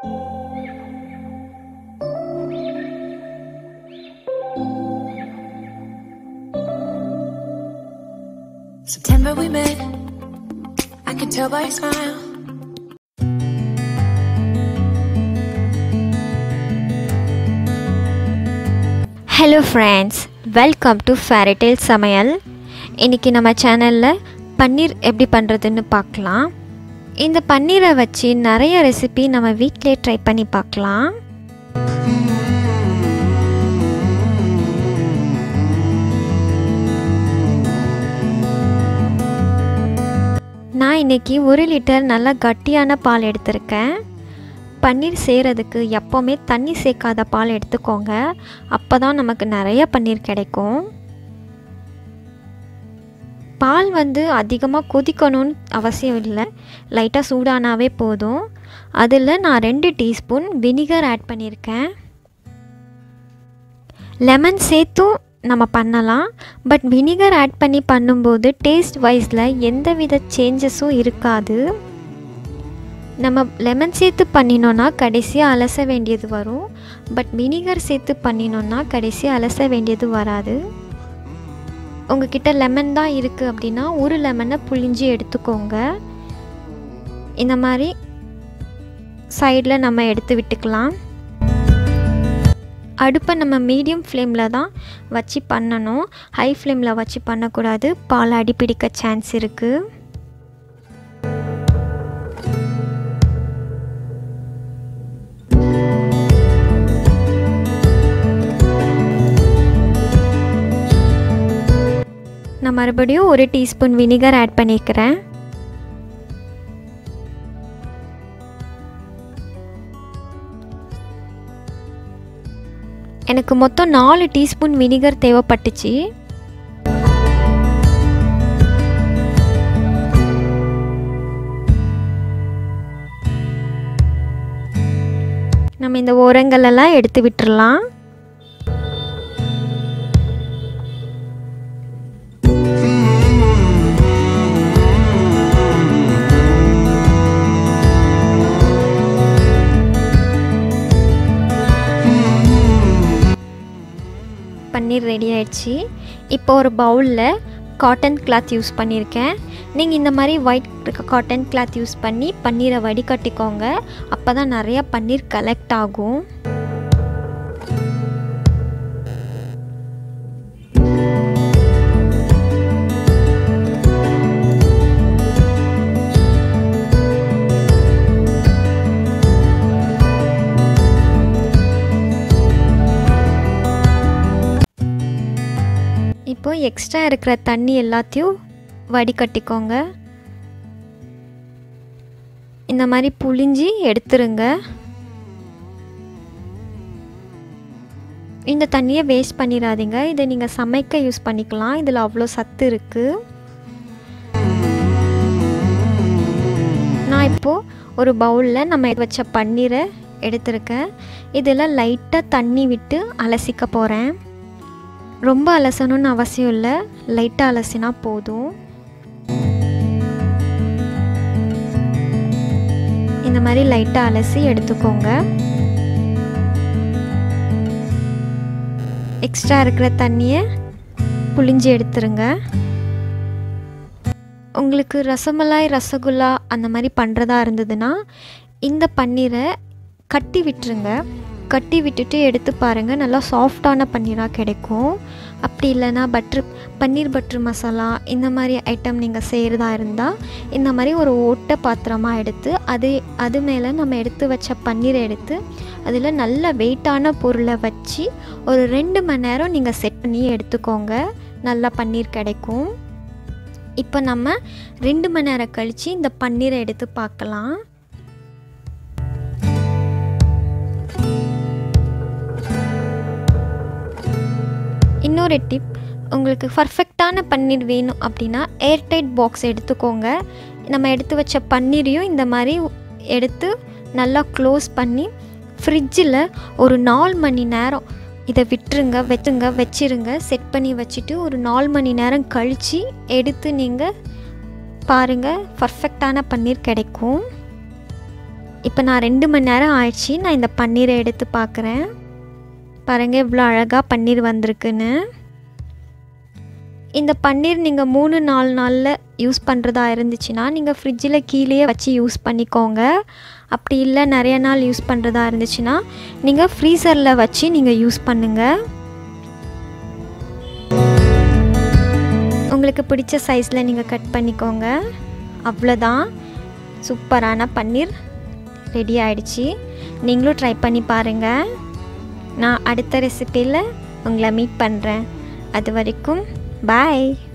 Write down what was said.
September we met. I could tell by your smile. Hello friends welcome to fairytale சமையல் இன்றைக்கி நம்ம சேனலில் பன்னீர் எப்படி பண்ணுறதுன்னு பார்க்கலாம் இந்த பன்னீரை வச்சு நிறைய ரெசிபி நம்ம வீட்டிலே ட்ரை பண்ணி பார்க்கலாம் நான் இன்றைக்கி ஒரு லிட்டர் நல்லா கட்டியான பால் எடுத்திருக்கேன் பன்னீர் செய்கிறதுக்கு எப்போவுமே தண்ணி சேர்க்காத பால் எடுத்துக்கோங்க அப்போ தான் நமக்கு நிறைய பன்னீர் கிடைக்கும் பால் வந்து அதிகமாக கொதிக்கணும்னு அவசியம் இல்லை லைட்டாக சூடானாவே போதும் அதில் நான் ரெண்டு டீஸ்பூன் வினிகர் ஆட் பண்ணியிருக்கேன் லெமன் சேர்த்தும் நம்ம பண்ணலாம் பட் வினிகர் ஆட் பண்ணி பண்ணும்போது டேஸ்ட் வைஸில் எந்த வித சேஞ்சஸும் இருக்காது நம்ம லெமன் சேர்த்து பண்ணினோன்னா கடைசியாக அலச வேண்டியது வரும் பட் வினிகர் சேர்த்து பண்ணினோன்னா கடைசியாக அலச வேண்டியது வராது உங்ககிட்ட லெமன் தான் இருக்குது அப்படின்னா ஒரு லெமனை புழிஞ்சு எடுத்துக்கோங்க இந்த மாதிரி சைடில் நம்ம எடுத்து விட்டுக்கலாம் அடுப்பை நம்ம மீடியம் ஃப்ளேமில் தான் வச்சு பண்ணணும் ஹை ஃப்ளேமில் வச்சு பண்ணக்கூடாது பால் அடிப்பிடிக்க சான்ஸ் இருக்குது நான் மறுபடியும் ஒரு டீஸ்பூன் வினிகர் ஆட் பண்ணிக்கிறேன் எனக்கு மொத்தம் நாலு டீஸ்பூன் வினிகர் தேவைப்பட்டுச்சு நம்ம இந்த ஓரங்களெல்லாம் எடுத்து விட்டுறலாம் பன்னீர் ரெடி ஆயிடுச்சு இப்போ ஒரு பவுலில் காட்டன் கிளாத் யூஸ் பண்ணியிருக்கேன் நீங்கள் இந்த மாதிரி ஒயிட் இருக்க காட்டன் கிளாத் யூஸ் பண்ணி பன்னீரை வடிகட்டிக்கோங்க அப்போ தான் நிறையா பன்னீர் கலெக்ட் ஆகும் இப்போ எக்ஸ்ட்ரா இருக்கிற தண்ணி எல்லாத்தையும் வடிகட்டிக்கோங்க இந்த மாதிரி புழிஞ்சி எடுத்துருங்க இந்த தண்ணியை வேஸ்ட் பண்ணிடாதீங்க இதை நீங்கள் சமைக்க யூஸ் பண்ணிக்கலாம் இதில் அவ்வளோ சத்து இருக்குது நான் இப்போது ஒரு பவுலில் நம்ம வச்ச பன்னீரை எடுத்திருக்கேன் இதில் லைட்டாக தண்ணி விட்டு அலசிக்க போகிறேன் ரொம்ப அலசணும்னு அவசியம் இல்லை லைட்டாக அலசினா போதும் இந்த மாதிரி லைட்டாக அலசி எடுத்துக்கோங்க எக்ஸ்ட்ரா இருக்கிற தண்ணியை புளிஞ்சு எடுத்துருங்க உங்களுக்கு ரசமலாய் ரசகுல்லா அந்த மாதிரி பண்ணுறதா இருந்ததுன்னா இந்த பன்னீரை கட்டி விட்டுருங்க கட்டி விட்டுட்டு எடுத்து பாருங்கள் நல்லா சாஃப்டான பன்னீராக கிடைக்கும் அப்படி இல்லைன்னா பட்ரு பன்னீர் பட்ரு மசாலா இந்த மாதிரி ஐட்டம் நீங்கள் செய்கிறதா இருந்தால் இந்த மாதிரி ஒரு ஓட்டை பாத்திரமாக எடுத்து அது அது மேலே நம்ம எடுத்து வச்ச பன்னீரை எடுத்து அதில் நல்ல வெயிட்டான பொருளை வச்சு ஒரு ரெண்டு மணி நேரம் நீங்கள் செட் பண்ணி எடுத்துக்கோங்க நல்லா பன்னீர் கிடைக்கும் இப்போ நம்ம ரெண்டு மணி நேரம் கழித்து இந்த பன்னீரை எடுத்து பார்க்கலாம் இன்னொரு டிப் உங்களுக்கு பர்ஃபெக்டான பன்னீர் வேணும் அப்படின்னா ஏர்டைட் பாக்ஸ் எடுத்துக்கோங்க நம்ம எடுத்து வச்ச பன்னீரையும் இந்த மாதிரி எடுத்து நல்லா க்ளோஸ் பண்ணி ஃப்ரிட்ஜில் ஒரு நாலு மணி நேரம் இதை விட்டுருங்க வச்சுங்க வச்சிருங்க செட் பண்ணி வச்சுட்டு ஒரு நாலு மணி நேரம் கழித்து எடுத்து நீங்கள் பாருங்கள் பர்ஃபெக்டான பன்னீர் கிடைக்கும் இப்போ நான் ரெண்டு மணி நேரம் ஆயிடுச்சு நான் இந்த பன்னீரை எடுத்து பார்க்குறேன் பாருங்கள் இவ்வளோ அழகாக பன்னீர் வந்திருக்குன்னு இந்த பன்னீர் நீங்கள் மூணு நாலு நாளில் யூஸ் பண்ணுறதா இருந்துச்சுன்னா நீங்கள் ஃப்ரிட்ஜில் கீழேயே வச்சு யூஸ் பண்ணிக்கோங்க அப்படி இல்லை நிறைய நாள் யூஸ் பண்ணுறதா இருந்துச்சுன்னா நீங்கள் ஃப்ரீசரில் வச்சு நீங்கள் யூஸ் பண்ணுங்கள் உங்களுக்கு பிடிச்ச சைஸில் நீங்கள் கட் பண்ணிக்கோங்க அவ்வளோதான் சூப்பரான பன்னீர் ரெடி ஆயிடுச்சு நீங்களும் ட்ரை பண்ணி பாருங்கள் நான் அடுத்த ரெசிப்பியில் உங்களை மீட் பண்ணுறேன் அது வரைக்கும் பாய்